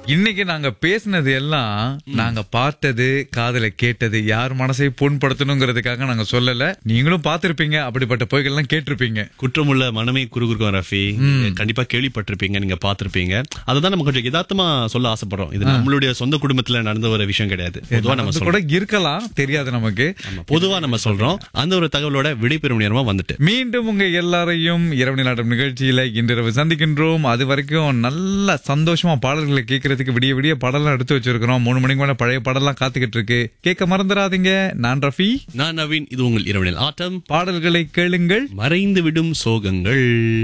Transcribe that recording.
இன்னைக்கு நாங்க பேசினது எல்லாம் நாங்க பார்த்தது காதுல கேட்டது யார் மனசை புண்படுத்தணுங்கிறதுக்காக நாங்க சொல்லல நீங்களும் பார்த்திருப்பீங்க அப்படிப்பட்ட பொய்கள்லாம் கேட்டிருப்பீங்க குற்றமுள்ள மனமே குறுகுறுக்கும் ரஃபி கண்டிப்பா கேள்விப்பட்டிருப்பீங்க நீங்க பார்த்திருப்பீங்க அதுதான் நம்ம கொஞ்சம் யதார்த்தமா சொல்ல ஆசைப்படுறோம் இது நம்மளுடைய சொந்த குடும்பத்துல நடந்த ஒரு விஷயம் கிடையாது பொதுவா நம்ம அது சொல்றோம் கூட இருக்கலாம் தெரியாது நமக்கு ஆமா, பொதுவா நம்ம சொல்றோம் அந்த ஒரு தகவலோட விடைபெறும் நேரமா வந்துட்டு மீண்டும் உங்க எல்லாரையும் இரவு நிலாட்டம் நிகழ்ச்சியில இன்றிரவு சந்திக்கின்றோம் அது வரைக்கும் நல்ல சந்தோஷமா பாடல்களை கேட்கறதுக்கு விடிய விடிய பாடலாம் எடுத்து வச்சிருக்கிறோம் மூணு மணிக்கு மேல பழைய பாடலாம் காத்துக்கிட்டு இருக்கு கேட்க மறந்துடாதீங்க நான் ரஃபி நான் நவீன் இது உங்கள் இரவனில் ஆட்டம் பாடல்களை கேளுங்கள் மறைந்து விடும் சோகங்கள்